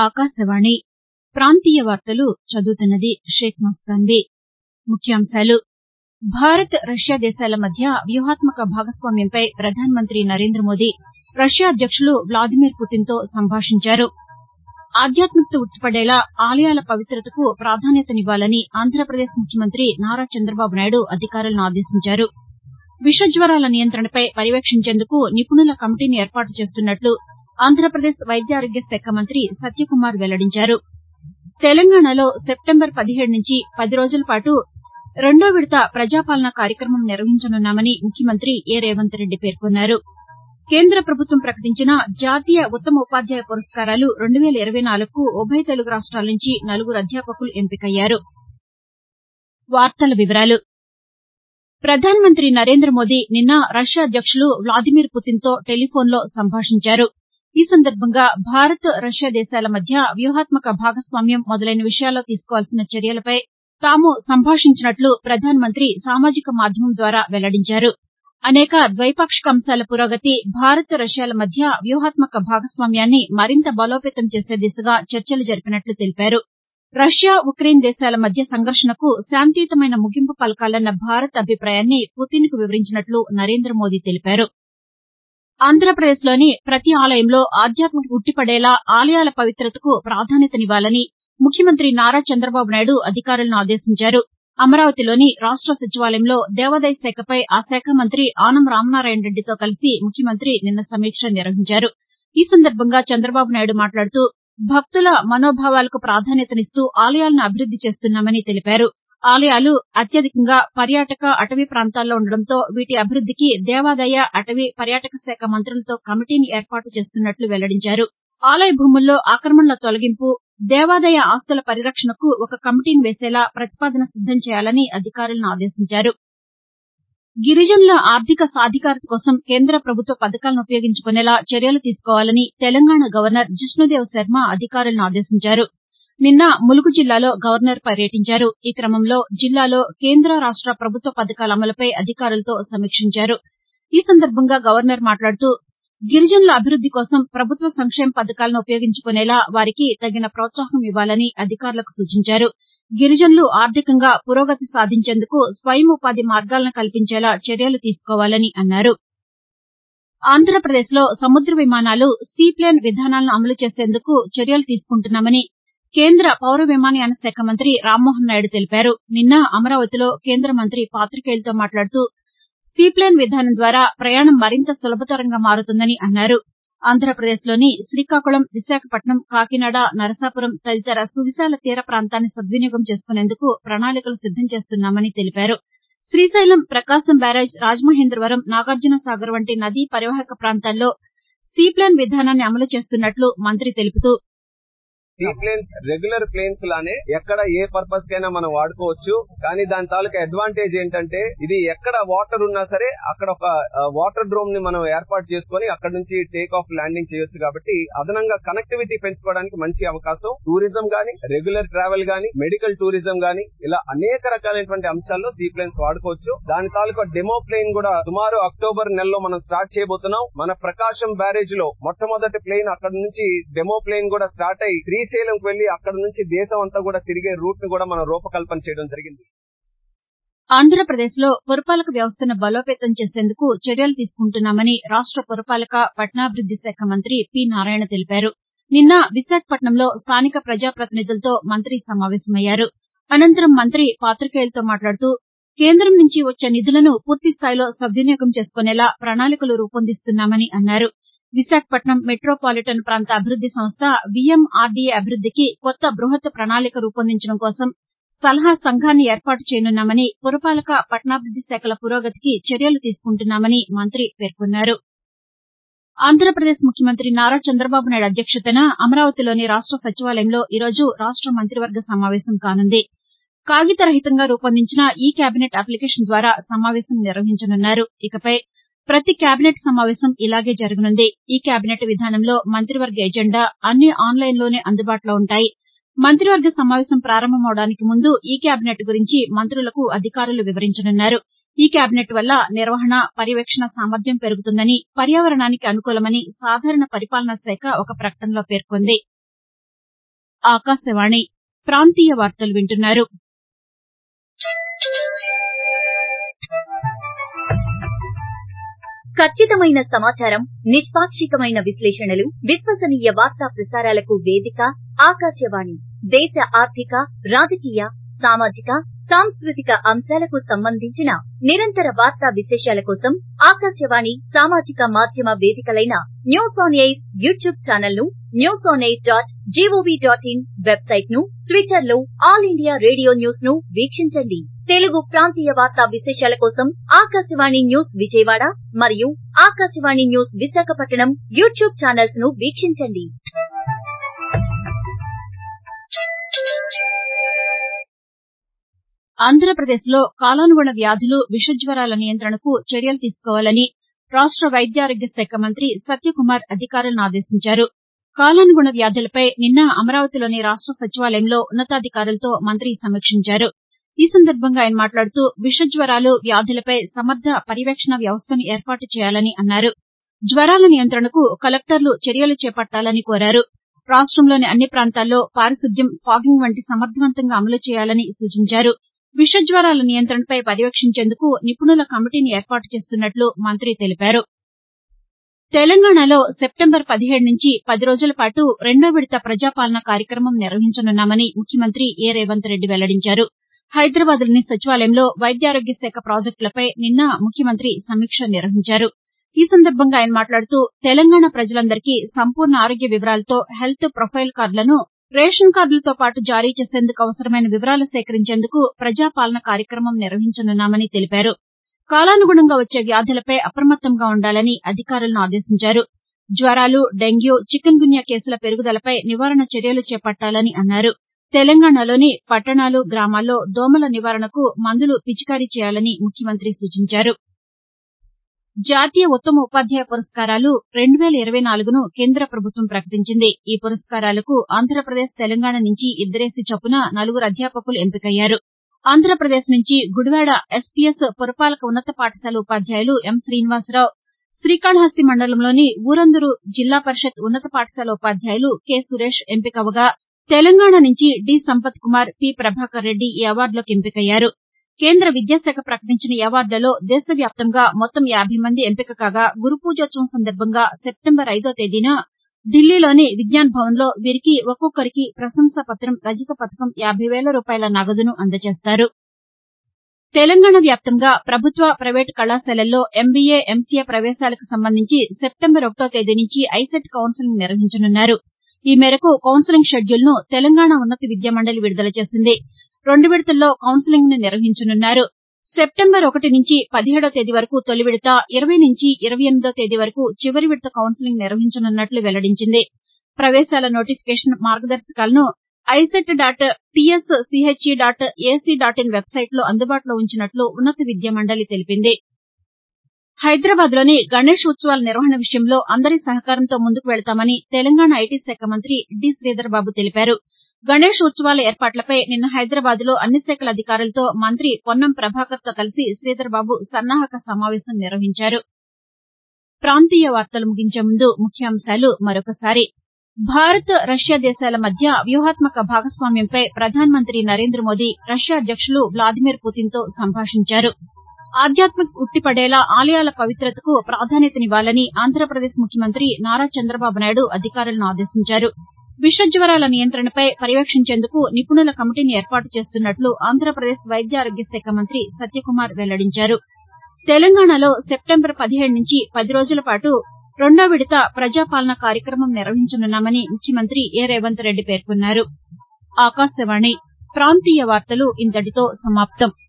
ఆకాశవాణి ప్రాంతీయ వార్తలు చదువుతున్నది షేక్ మస్తాన్వీ ముఖ్యాంశాలు భారత్ రష్యా దేశాల మధ్య వ్యూహాత్మక భాగస్వామ్యంపై ప్రధానమంత్రి నరేంద్ర మోదీ రష్యా అధ్యక్షులు వ్లాదిమిర్ పుతిన్తో సంభాషించారు ఆధ్యాత్మికత ఉట్టిపడేలా ఆలయాల పవిత్రతకు ప్రాధాన్యతనివ్వాలని ఆంధ్రప్రదేశ్ ముఖ్యమంత్రి నారా చంద్రబాబు నాయుడు అధికారులను ఆదేశించారు విష జ్వరాల నియంత్రణపై పర్యవేక్షించేందుకు నిపుణుల కమిటీని ఏర్పాటు చేస్తున్నట్లు ఆంధ్రప్రదేశ్ వైద్యారోగ్య శాఖ మంత్రి సత్యకుమార్ వెల్లడించారు తెలంగాణలో సెప్టెంబర్ పదిహేడు నుంచి పది రోజుల పాటు రెండో విడత ప్రజాపాలన కార్యక్రమం నిర్వహించనున్నామని ముఖ్యమంత్రి ఏ రేవంత్ రెడ్డి పేర్కొన్నారు కేంద్ర ప్రభుత్వం ప్రకటించిన జాతీయ ఉత్తమ ఉపాధ్యాయ పురస్కారాలు రెండు వేల ఇరవై నాలుగుకు ఉభయ తెలుగు రాష్ట్రాల నుంచి నలుగురు అధ్యాపకులు ఎంపికయ్యారు ప్రధానమంత్రి నరేంద్ర మోదీ నిన్న రష్యా అధ్యక్షులు వ్లాదిమిర్ పుతిన్తో టెలిఫోన్లో సంభాషించారు ఈ సందర్భంగా భారత్ రష్యా దేశాల మధ్య వ్యూహాత్మక భాగస్వామ్యం మొదలైన విషయాల్లో తీసుకోవాల్సిన చర్యలపై తాము సంభాషించినట్లు ప్రధానమంత్రి సామాజిక మాధ్యమం ద్వారా వెల్లడించారు అనేక ద్వైపాక్షిక అంశాల పురోగతి భారత్ రష్యాల మధ్య వ్యూహాత్మక భాగస్వామ్యాన్ని మరింత బలోపేతం చేసే దిశగా చర్చలు జరిపినట్లు తెలిపారు రష్యా ఉక్రెయిన్ దేశాల మధ్య సంఘర్షణకు శాంతియుతమైన ముగింపు పలకాలన్న భారత్ అభిప్రాయాన్ని పుతిన్కు వివరించినట్లు నరేంద్ర మోదీ తెలిపారు ఆంధ్రప్రదేశ్లోని ప్రతి ఆలయంలో ఆధ్యాత్మికత ఉట్టిపడేలా ఆలయాల పవిత్రతకు ప్రాధాన్యతనివ్వాలని ముఖ్యమంత్రి నారా చంద్రబాబు నాయుడు అధికారులను ఆదేశించారు అమరావతిలోని రాష్ట సచివాలయంలో దేవాదాయ శాఖపై ఆ శాఖ మంత్రి ఆనం రామనారాయణ రెడ్డితో కలిసి ముఖ్యమంత్రి నిన్న సమీక్ష నిర్వహించారు ఈ సందర్భంగా చంద్రబాబు నాయుడు మాట్లాడుతూ భక్తుల మనోభావాలకు ప్రాధాన్యతనిస్తూ ఆలయాలను అభివృద్ది చేస్తున్నామని తెలిపారు ఆలయాలు అత్యధికంగా పర్యాటక అటవీ ప్రాంతాల్లో ఉండడంతో వీటి అభివృద్దికి దేవాదాయ అటవీ పర్యాటక శాఖ మంత్రులతో కమిటీని ఏర్పాటు చేస్తున్నట్లు వెల్లడించారు ఆలయ భూముల్లో ఆక్రమణల తొలగింపు దేవాదాయ ఆస్తుల పరిరక్షణకు ఒక కమిటీని వేసేలా ప్రతిపాదన సిద్దం చేయాలని అధికారులను ఆదేశించారు గిరిజనుల ఆర్థిక సాధికారత కోసం కేంద్ర ప్రభుత్వ పథకాలను ఉపయోగించుకునేలా చర్యలు తీసుకోవాలని తెలంగాణ గవర్నర్ జిష్ణుదేవ్ శర్మ అధికారులను ఆదేశించారు నిన్న ములుగు జిల్లాలో గవర్నర్ పర్యటించారు ఈ క్రమంలో జిల్లాలో కేంద్ర రాష్ట ప్రభుత్వ పథకాల అమలుపై అధికారులతో సమీక్షించారు ఈ సందర్భంగా గవర్నర్ మాట్లాడుతూ గిరిజనుల అభివృద్ది కోసం ప్రభుత్వ సంక్షేమ పథకాలను ఉపయోగించుకునేలా వారికి తగిన ప్రోత్సాహం ఇవ్వాలని అధికారులకు సూచించారు గిరిజనులు ఆర్థికంగా పురోగతి సాధించేందుకు స్వయం ఉపాధి మార్గాలను కల్పించేలా చర్యలు తీసుకోవాలని అన్నారు ఆంధ్రప్రదేశ్లో సముద్ర విమానాలు సీప్లేన్ విధానాలను అమలు చేసేందుకు చర్యలు తీసుకుంటున్నామని కేంద్ర పౌర విమానయాన శాఖ మంత్రి రామ్మోహన్ నాయుడు తెలిపారు నిన్న అమరావతిలో కేంద్ర మంత్రి పాతికేయులతో మాట్లాడుతూ సీప్లేన్ విధానం ద్వారా ప్రయాణం మరింత సులభతరంగా మారుతుందని అన్నారు ఆంధ్రప్రదేశ్లోని శ్రీకాకుళం విశాఖపట్నం కాకినాడ నరసాపురం తదితర సువిశాల తీర ప్రాంతాన్ని సద్వినియోగం చేసుకునేందుకు ప్రణాళికలు సిద్దం చేస్తున్నామని తెలిపారు శ్రీశైలం ప్రకాశం బ్యారేజ్ రాజమహేంద్రవరం నాగార్జున సాగర్ వంటి నదీ పరివాహక ప్రాంతాల్లో సీప్లేన్ విధానాన్ని అమలు చేస్తున్నట్లు మంత్రి తెలుపుతూ సీ ప్లేన్స్ రెగ్యులర్ ప్లేన్స్ లానే ఎక్కడ ఏ పర్పస్ కైనా మనం వాడుకోవచ్చు కానీ దాని తాలూకా అడ్వాంటేజ్ ఏంటంటే ఇది ఎక్కడ వాటర్ ఉన్నా సరే అక్కడ ఒక వాటర్ డ్రోమ్ ని మనం ఏర్పాటు చేసుకుని అక్కడ నుంచి టేక్ ఆఫ్ ల్యాండింగ్ చేయొచ్చు కాబట్టి అదనంగా కనెక్టివిటీ పెంచుకోవడానికి మంచి అవకాశం టూరిజం గాని రెగ్యులర్ ట్రావెల్ గాని మెడికల్ టూరిజం గాని ఇలా అనేక రకాలైనటువంటి అంశాల్లో సీ ప్లేన్స్ వాడుకోవచ్చు దాని తాలూకా డెమో ప్లేన్ కూడా సుమారు అక్టోబర్ నెలలో మనం స్టార్ట్ చేయబోతున్నాం మన ప్రకాశం బ్యారేజ్ లో మొట్టమొదటి ప్లేన్ అక్కడ నుంచి డెమో ప్లేన్ కూడా స్టార్ట్ అయ్యి శ్రీశైలంకి వెళ్లి అక్కడ నుంచి దేశం అంతా కూడా తిరిగే రూట్ ని కూడా మనం రూపకల్పన చేయడం జరిగింది ఆంధ్రప్రదేశ్లో పురపాలక వ్యవస్థను బలోపేతం చేసేందుకు చర్యలు తీసుకుంటున్నామని రాష్ట పురపాలక పట్టణాభివృద్ది శాఖ మంత్రి పి నారాయణ తెలిపారు నిన్న విశాఖపట్నంలో స్థానిక ప్రజాప్రతినిధులతో మంత్రి సమావేశమయ్యారు అనంతరం మంత్రి పాతికేయులతో మాట్లాడుతూ కేంద్రం నుంచి వచ్చే నిధులను పూర్తిస్థాయిలో సద్వినియోగం చేసుకునేలా ప్రణాళికలు రూపొందిస్తున్నామని అన్నారు విశాఖపట్నం మెట్రోపాలిటన్ ప్రాంత అభివృద్ది సంస్థ వీఎంఆర్డీఏ అభివృద్దికి కొత్త బృహత్ ప్రణాళిక రూపొందించడం కోసం సలహా సంఘాన్ని ఏర్పాటు చేయనున్నామని పురపాలక పట్టణాభివృద్ది శాఖల పురోగతికి చర్యలు తీసుకుంటున్నామని మంత్రి పేర్కొన్నారు ఆంధ్రప్రదేశ్ ముఖ్యమంత్రి నారా చంద్రబాబు నాయుడు అధ్యక్షతన అమరావతిలోని రాష్ట సచివాలయంలో ఈరోజు రాష్ట మంత్రివర్గ సమావేశం కానుంది కాగిత రహితంగా రూపొందించిన ఈ కేబినెట్ అప్లికేషన్ ద్వారా సమావేశం నిర్వహించనున్నారు ఇకపై ప్రతి కేబినెట్ సమావేశం ఇలాగే జరగనుంది ఈ కేబినెట్ విధానంలో మంత్రివర్గ ఎజెండా అన్ని ఆన్లైన్లోనే అందుబాటులో ఉంటాయి మంత్రివర్గ సమావేశం ప్రారంభమవడానికి ముందు ఈ కేబినెట్ గురించి మంత్రులకు అధికారులు వివరించనున్నారు ఈ కేబినెట్ వల్ల నిర్వహణ పర్యవేక్షణ సామర్థ్యం పెరుగుతుందని పర్యావరణానికి అనుకూలమని సాధారణ పరిపాలనా శాఖ ఒక ప్రకటనలో పేర్కొంది ఆకాశవాణి ప్రాంతీయ వార్తలు వింటున్నారు ఖచ్చితమైన సమాచారం నిష్పాక్షికమైన విశ్లేషణలు విశ్వసనీయ వార్తా ప్రసారాలకు వేదిక ఆకాశవాణి దేశ ఆర్థిక రాజకీయ సామాజిక సాంస్కృతిక అంశాలకు సంబంధించిన నిరంతర వార్తా విశేషాల కోసం ఆకాశవాణి సామాజిక మాధ్యమ వేదికలైన news on air YouTube channel ను news on air dot GOV dot in website ను ట్విట్టర్ లో ఆల్ ఇండియా రేడియో న్యూస్ ను వీక్షించండి తెలుగు ప్రాంతీయ వార్తా విశేషాల కోసం ఆకాశవాణి న్యూస్ విజయవాడ మరియు Akashvani news Visakhapatnam YouTube channels ను వీక్షించండి ఆంధ్రప్రదేశ్లో కాలానుగుణ వ్యాధులు విషజ్వరాల నియంత్రణకు చర్యలు తీసుకోవాలని రాష్ట వైద్యారోగ్య శాఖ మంత్రి సత్యకుమార్ అధికారులను ఆదేశించారు కాలానుగుణ వ్యాధులపై నిన్న అమరావతిలోని రాష్ట సచివాలయంలో ఉన్నతాధికారులతో మంత్రి సమీక్షించారు ఈ సందర్భంగా ఆయన మాట్లాడుతూ విషజ్వరాలు వ్యాధులపై సమర్థ పర్యవేక్షణ వ్యవస్థను ఏర్పాటు చేయాలని అన్నారు జ్వరాల నియంత్రణకు కలెక్టర్లు చర్యలు చేపట్టాలని కోరారు రాష్టంలోని అన్ని ప్రాంతాల్లో పారిశుద్ధ్యం ఫాగింగ్ వంటి సమర్థవంతంగా అమలు చేయాలని సూచించారు విషజ్వరాల నియంత్రణపై పర్యవేక్షించేందుకు నిపుణుల కమిటీని ఏర్పాటు చేస్తున్నట్లు మంత్రి తెలిపారు తెలంగాణలో సెప్టెంబర్ పదిహేడు నుంచి పది రోజుల పాటు రెండో విడత ప్రజాపాలన కార్యక్రమం నిర్వహించనున్నామని ముఖ్యమంత్రి ఏ రేవంత్ రెడ్డి వెల్లడించారు హైదరాబాద్లోని సచివాలయంలో వైద్యారోగ్య శాఖ ప్రాజెక్టులపై నిన్న ముఖ్యమంత్రి సమీక్ష నిర్వహించారు ఈ సందర్భంగా ఆయన మాట్లాడుతూ తెలంగాణ ప్రజలందరికీ సంపూర్ణ ఆరోగ్య వివరాలతో హెల్త్ ప్రొఫైల్ కార్డులను రేషన్ కార్డులతో పాటు జారీ చేసేందుకు అవసరమైన వివరాలు సేకరించేందుకు ప్రజాపాలన కార్యక్రమం నిర్వహించనున్నామని తెలిపారు కాలానుగుణంగా వచ్చే వ్యాధులపై అప్రమత్తంగా ఉండాలని అధికారులను ఆదేశించారు జ్వరాలు డెంగ్యూ చికున్ గున్యా కేసుల పెరుగుదలపై నివారణ చర్యలు చేపట్టాలని అన్నారు తెలంగాణలోని పట్టణాలు గ్రామాల్లో దోమల నివారణకు మందులు పిచికారీ చేయాలని ముఖ్యమంత్రి సూచించారు జాతీయ ఉత్తమ ఉపాధ్యాయ పురస్కారాలు రెండు వేల ఇరవై నాలుగును కేంద్ర ప్రభుత్వం ప్రకటించింది ఈ పురస్కారాలకు ఆంధ్రప్రదేశ్ తెలంగాణ నుంచి ఇద్దరేసి చొప్పున నలుగురు అధ్యాపకులు ఎంపికయ్యారు ఆంధ్రప్రదేశ్ నుంచి గుడివాడ ఎస్పీఎస్ పురపాలక ఉన్నత పాఠశాల ఉపాధ్యాయులు ఎం శ్రీనివాసరావు శ్రీకాళహస్తి మండలంలోని ఊరందరు జిల్లా పరిషత్ ఉన్నత పాఠశాల ఉపాధ్యాయులు కె సురేష్ ఎంపికవగా తెలంగాణ నుంచి డి సంపత్ కుమార్ పి ప్రభాకర్ రెడ్డి ఈ అవార్డులోకి ఎంపికయ్యారు కేంద్ర విద్యాశాఖ ప్రకటించిన ఈ అవార్డులలో దేశవ్యాప్తంగా మొత్తం యాభై మంది ఎంపిక కాగా గురు పూజోత్సవం సందర్భంగా సెప్టెంబర్ ఐదో తేదీన ఢిల్లీలోని విజ్ఞాన్ భవన్లో వీరికి ఒక్కొక్కరికి ప్రశంసా పత్రం రజత పతకం యాభై వేల రూపాయల నగదును అందజేస్తారు తెలంగాణ వ్యాప్తంగా ప్రభుత్వ ప్రైవేటు కళాశాలల్లో ఎంబీఏ ఎంసీఏ ప్రవేశాలకు సంబంధించి సెప్టెంబర్ ఒకటో తేదీ నుంచి ఐసెట్ కౌన్సిలింగ్ నిర్వహించనున్నారు ఈ మేరకు కౌన్సిలింగ్ షెడ్యూల్ను తెలంగాణ ఉన్నత విద్యామండలి విడుదల చేసింది రెండు విడతల్లో కౌన్సిలింగ్ ను నిర్వహించనున్నారు సెప్టెంబర్ ఒకటి నుంచి పదిహేడో తేదీ వరకు తొలి విడత ఇరవై నుంచి ఇరవై ఎనిమిదో తేదీ వరకు చివరి విడత కౌన్సిలింగ్ నిర్వహించనున్నట్లు వెల్లడించింది ప్రవేశాల నోటిఫికేషన్ మార్గదర్శకాలను ICET dot TSCHE dot AC dot in వెబ్సైట్లో అందుబాటులో ఉంచినట్లు ఉన్నత విద్యామండలి తెలిపింది హైదరాబాద్లోని గణేష్ ఉత్సవాల నిర్వహణ విషయంలో అందరి సహకారంతో ముందుకు వెళతామని తెలంగాణ ఐటీ శాఖ మంత్రి డి శ్రీధర్బాబు తెలిపారు గణేష్ ఉత్సవాల ఏర్పాట్లపై నిన్న హైదరాబాద్లో అన్ని శాఖల అధికారులతో మంత్రి పొన్నం ప్రభాకర్తో కలిసి శ్రీధర్బాబు సన్నాహక సమావేశం నిర్వహించారు ప్రాంతీయ వార్తలు ముగించే ముందు ముఖ్యాంశాలు మరొకసారి భారత్ రష్యా దేశాల మధ్య వ్యూహాత్మక భాగస్వామ్యంపై ప్రధానమంత్రి నరేంద్ర మోదీ రష్యా అధ్యక్షులు వ్లాదిమిర్ పుతిన్తో సంభాషించారు ఆధ్యాత్మిక ఉట్టిపడేలా ఆలయాల పవిత్రతకు ప్రాధాన్యతనివ్వాలని ఆంధ్రప్రదేశ్ ముఖ్యమంత్రి నారా చంద్రబాబు నాయుడు అధికారులను ఆదేశించారు విషజ్వరాల నియంత్రణపై పర్యవేక్షించేందుకు నిపుణుల కమిటీని ఏర్పాటు చేస్తున్నట్లు ఆంధ్రప్రదేశ్ వైద్యారోగ్య శాఖ మంత్రి సత్యకుమార్ వెల్లడించారు తెలంగాణలో సెప్టెంబర్ పదిహేడు నుంచి పది రోజుల పాటు రెండో విడత ప్రజాపాలన కార్యక్రమం నిర్వహించనున్నామని ముఖ్యమంత్రి ఏ రేవంత్ రెడ్డి పేర్కొన్నారు ఆకాశవాణి ప్రాంతీయ వార్తలు ఇంతటితో సమాప్తం